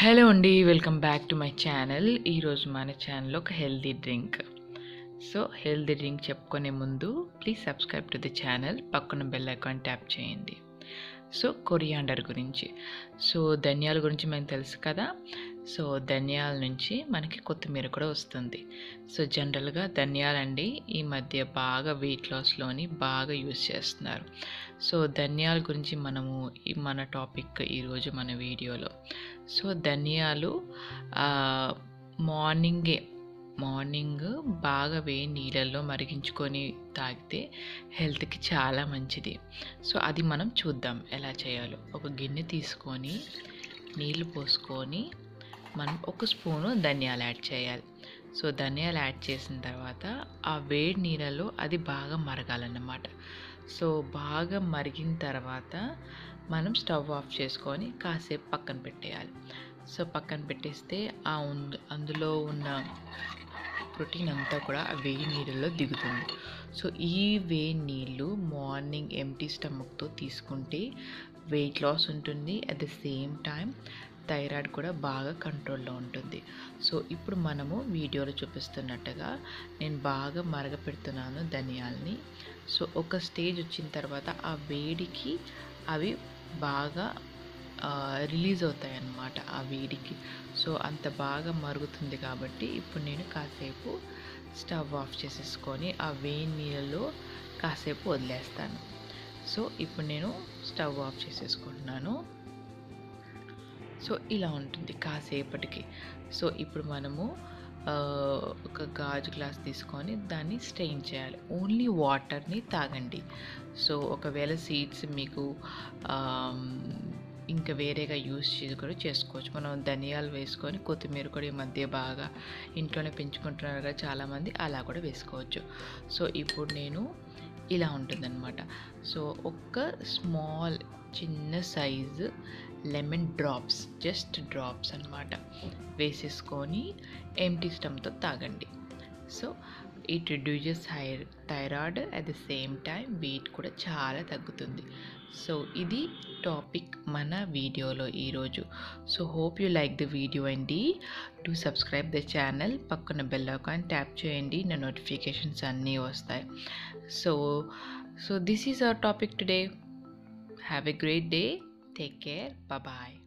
hello అండి welcome back to my channel ఈరోజు మన ఛానల్లో ఒక healthy drink so healthy drink చెప్పుకునే ముందు please subscribe to the channel పక్కన బెల్ ఐకాన్ ట్యాప్ చేయండి సో కొరియాండర్ గురించి సో ధనియాల గురించి మనకు తెలుసు కదా సో ధనియాల నుంచి మనకి కొత్తిమీర కూడా వస్తుంది సో జనరల్గా ధనియాలండి ఈ మధ్య బాగా వెయిట్ లాస్లోని బాగా యూజ్ చేస్తున్నారు సో ధనియాల గురించి మనము ఈ మన టాపిక్ ఈరోజు మన వీడియోలో సో ధనియాలు ఆ, మార్నింగే మార్నింగ్ బాగా వేడి నీళ్ళల్లో మరిగించుకొని తాగితే హెల్త్కి చాలా మంచిది సో అది మనం చూద్దాం ఎలా చేయాలో ఒక గిన్నె తీసుకొని నీళ్ళు పోసుకొని మనం ఒక స్పూను ధనియాలు యాడ్ చేయాలి సో ధనియాలు యాడ్ చేసిన తర్వాత ఆ వేడి నీళ్ళలో అది బాగా మరగాలన్నమాట సో బాగా మరిగిన తర్వాత మనం స్టవ్ ఆఫ్ చేసుకొని కాసేపు పక్కన పెట్టేయాలి సో పక్కన పెట్టేస్తే ఆ ఉంద అందులో ఉన్న ప్రోటీన్ అంతా కూడా ఆ వేడి నీళ్ళలో దిగుతుంది సో ఈ వేడి నీళ్ళు మార్నింగ్ ఎంటీ స్టమక్తో తీసుకుంటే వెయిట్ లాస్ ఉంటుంది at the same time thyroid కూడా బాగా కంట్రోల్లో ఉంటుంది సో ఇప్పుడు మనము వీడియోలో చూపిస్తున్నట్టుగా నేను బాగా మరగపెడుతున్నాను ధనియాల్ని సో ఒక స్టేజ్ వచ్చిన తర్వాత ఆ వేడికి అవి బాగా రిలీజ్ అవుతాయి అన్నమాట ఆ వేడికి సో అంత బాగా మరుగుతుంది కాబట్టి ఇప్పుడు నేను కాసేపు స్టవ్ ఆఫ్ చేసేసుకొని ఆ వేడి నీళ్ళలో కాసేపు వదిలేస్తాను సో ఇప్పుడు నేను స్టవ్ ఆఫ్ చేసేసుకుంటున్నాను సో ఇలా ఉంటుంది కాసేపటికి సో ఇప్పుడు మనము ఆ, ఒక గాజు గ్లాస్ తీసుకొని దాన్ని స్ట్రెయిన్ చేయాలి ఓన్లీ వాటర్ని తాగండి సో ఒకవేళ సీడ్స్ మీకు ఆమ్, ఇంకా వేరేగా యూస్ చేసి కూడా చేసుకోవచ్చు మనం ధనియాలు వేసుకొని కొత్తిమీర కూడా ఈ మధ్య బాగా ఇంట్లోనే పెంచుకుంటున్నారు కదా చాలామంది అలా కూడా వేసుకోవచ్చు సో ఇప్పుడు నేను ఇలా ఉంటుందన్నమాట సో ఒక్క స్మాల్ చిన్న size lemon drops just drops అన్నమాట వేసేసుకొని ఎంటీ స్టమ్తో తాగండి so it reduces high thyroid at the same time weight కూడా చాలా తగ్గుతుంది సో ఇది టాపిక్ మన వీడియోలో ఈరోజు so hope you like the video అండి టు సబ్స్క్రైబ్ ద ఛానల్ పక్కన బెల్ ఐకాన్ ట్యాప్ చేయండి నా నోటిఫికేషన్స్ అన్నీ వస్తాయి so so this is our topic today have a great day take care bye